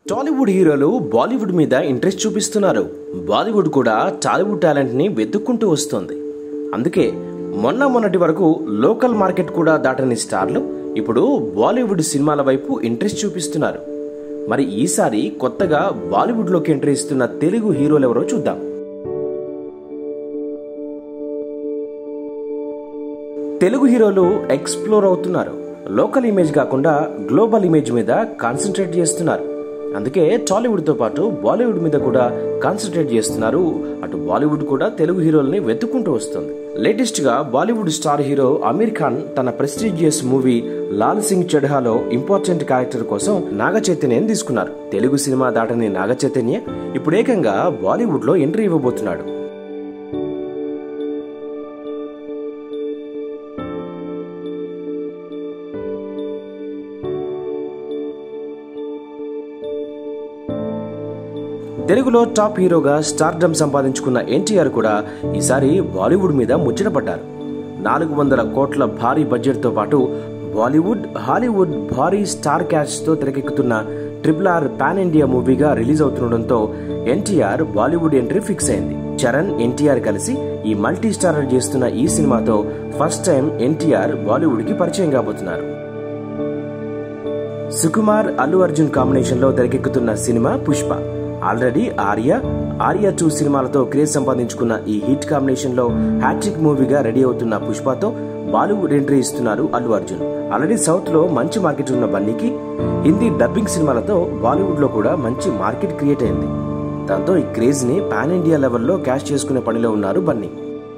టాలీవుడ్ హీరోలు బాలీవుడ్ మీద ఇంట్రెస్ట్ చూపిస్తున్నారు బాలీవుడ్ కూడా టాలీవుడ్ టాలెంట్ ని వెతుక్కుంటూ వస్తోంది అందుకే మొన్న మొన్నటి వరకు లోకల్ మార్కెట్ కూడా దాటని స్టార్లు ఇప్పుడు బాలీవుడ్ సినిమాల వైపు ఇంట్రెస్ట్ చూపిస్తున్నారు మరి ఈసారి కొత్తగా బాలీవుడ్లోకి ఎంట్రీ ఇస్తున్న తెలుగు హీరోలు ఎవరో చూద్దాం తెలుగు హీరోలు ఎక్స్ప్లోర్ అవుతున్నారు లోకల్ ఇమేజ్ కాకుండా గ్లోబల్ ఇమేజ్ మీద కాన్సన్ట్రేట్ చేస్తున్నారు అందుకే టాలీవుడ్తో పాటు బాలీవుడ్ మీద కూడా కాన్సన్ట్రేట్ చేస్తున్నారు అటు బాలీవుడ్ కూడా తెలుగు హీరోల్ని వెతుక్కుంటూ వస్తుంది లేటెస్ట్ గా Bollywood star hero Aamir Khan తన ప్రెస్టీజియస్ మూవీ లాల్ సింగ్ చెడ్హాలో ఇంపార్టెంట్ క్యారెక్టర్ కోసం నాగ చైతన్యని తీసుకున్నారు తెలుగు సినిమా దాటని నాగ చైతన్య ఇప్పుడు ఏకంగా బాలీవుడ్ లో ఎంట్రీ ఇవ్వబోతున్నాడు తెలుగులో టాప్ హీరోగా స్టార్డమ్ సంపాదించుకున్న ఎన్టీఆర్ కూడా ఈసారి బాలీవుడ్ మీద ముచ్చటపడ్డారు నాలుగు వందల కోట్ల భారీ బడ్జెట్తో పాటు బాలీవుడ్ హాలీవుడ్ భారీ స్టార్ క్యాచ్తో తెరకెక్కుతున్న ట్రిపుల్ ఆర్ పాన్ ఇండియా మూవీగా రిలీజ్ అవుతుండటంతో ఎన్టీఆర్ బాలీవుడ్ ఎంట్రీ ఫిక్స్ అయింది చరణ్ ఎన్టీఆర్ కలిసి ఈ మల్టీ స్టారర్ చేస్తున్న ఈ సినిమాతో ఫస్ట్ టైం ఎన్టీఆర్ బాలీవుడ్ కి పరిచయం కాబోతున్నారు సుకుమార్ అల్లు అర్జున్ కాంబినేషన్ లో తెరకెక్కుతున్న cinema Pushpa already Arya Arya two సినిమాలతో క్రేజ్ సంపాదించుకున్న ఈ హిట్ కాంబినేషన్ లో హ్యాట్రిక్ మూవీగా రెడీ అవుతున్న పుష్పతో బాలీవుడ్ ఎంట్రీ ఇస్తున్నారు అల్లు అర్జున్ ఆల్రెడీ సౌత్ లో మంచి మార్కెట్ ఉన్న బన్నీకి హిందీ డబ్బింగ్ సినిమాలతో బాలీవుడ్ లో కూడా మంచి మార్కెట్ క్రియేట్ అయింది దాంతో ఈ క్రేజ్ ని పాన్ ఇండియా లెవెల్లో క్యాష్ చేసుకునే పనిలో ఉన్నారు బన్నీ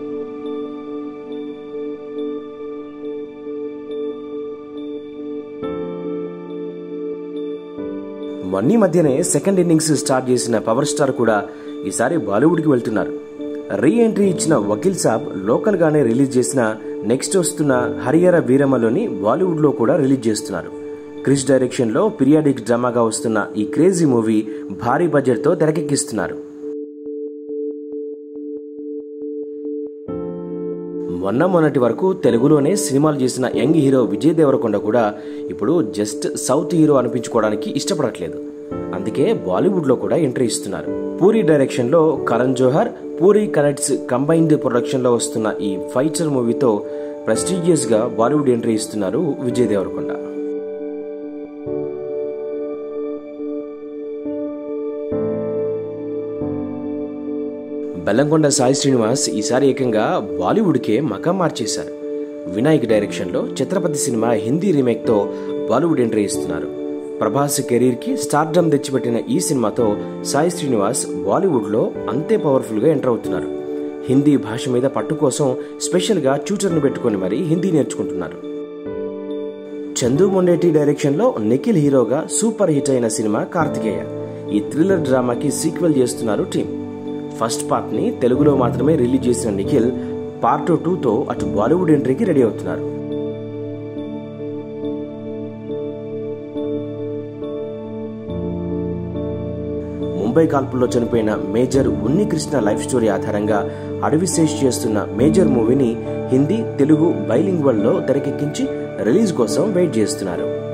మొన్నీ మధ్యనే సెకండ్ ఇన్నింగ్స్ స్టార్ట్ చేసిన పవర్ స్టార్ కూడా ఈసారి బాలీవుడ్కి వెళ్తున్నారు రీ ఎంట్రీ ఇచ్చిన వకీల్ సాబ్ లోకల్ గానే రిలీజ్ చేసిన నెక్స్ట్ వస్తున్న హరిహర వీరమ్మలోని బాలీవుడ్ లో కూడా రిలీజ్ చేస్తున్నారు క్రిష్ డైరెక్షన్ లో పీరియాడిక్ డ్రామాగా వస్తున్న ఈ క్రేజీ మూవీ భారీ బడ్జెట్ తో తెరకెక్కిస్తున్నారు మొన్న మొన్నటి వరకు తెలుగులోనే సినిమాలు చేసిన యంగ్ హీరో విజయ్ దేవరకొండ కూడా ఇప్పుడు జస్ట్ సౌత్ హీరో అనిపించుకోవడానికి ఇష్టపడట్లేదు అందుకే బాలీవుడ్ లో కూడా ఎంట్రీ ఇస్తున్నారు పూరి డైరెక్షన్ లో Karan Johar Puri connects combined production లో వస్తున్న ఈ ఫైటర్ మూవీతో ప్రెస్టీజియస్ గా బాలీవుడ్ ఎంట్రీ ఇస్తున్నారు విజయ్ దేవరకొండ బెల్లంకొండ సాయి శ్రీనివాస్ ఈసారి ఏకంగా బాలీవుడ్కే మకం మార్చేశారు వినాయక్ డైరెక్షన్లో ఛత్రపతి సినిమా హిందీ రీమేక్తో బాలీవుడ్ ఎంట్రీ ఇస్తున్నారు ప్రభాస్ కెరీర్కి స్టార్డమ్ తెచ్చిపెట్టిన ఈ సినిమాతో సాయి శ్రీనివాస్ బాలీవుడ్లో అంతే పవర్ఫుల్గా ఎంటర్ అవుతున్నారు హిందీ భాష మీద పట్టు కోసం స్పెషల్గా ట్యూటర్ను పెట్టుకొని మరీ హిందీ నేర్చుకుంటున్నారు చందు మొండేటి డైరెక్షన్లో నిఖిల్ హీరోగా సూపర్ హిట్ అయిన సినిమా కార్తికేయ ఈ థ్రిల్లర్ డ్రామాకి సీక్వెల్ చేస్తున్నారు టీం ఫస్ట్ పార్ట్ ని తెలుగులో మాత్రమే రిలీజ్ చేసిన నిఖిల్ పార్ట్ టూతో అటు బాలీవుడ్ ఎంట్రీకి రెడీ అవుతున్నారు ముంబై కాల్పుల్లో చనిపోయిన మేజర్ ఉన్ని కృష్ణ లైఫ్ స్టోరీ ఆధారంగా అడవిశేష్ చేస్తున్న మేజర్ మూవీని హిందీ తెలుగు బైలింగ్వల్ లో తెరకెక్కించి రిలీజ్ కోసం వెయిట్ చేస్తున్నారు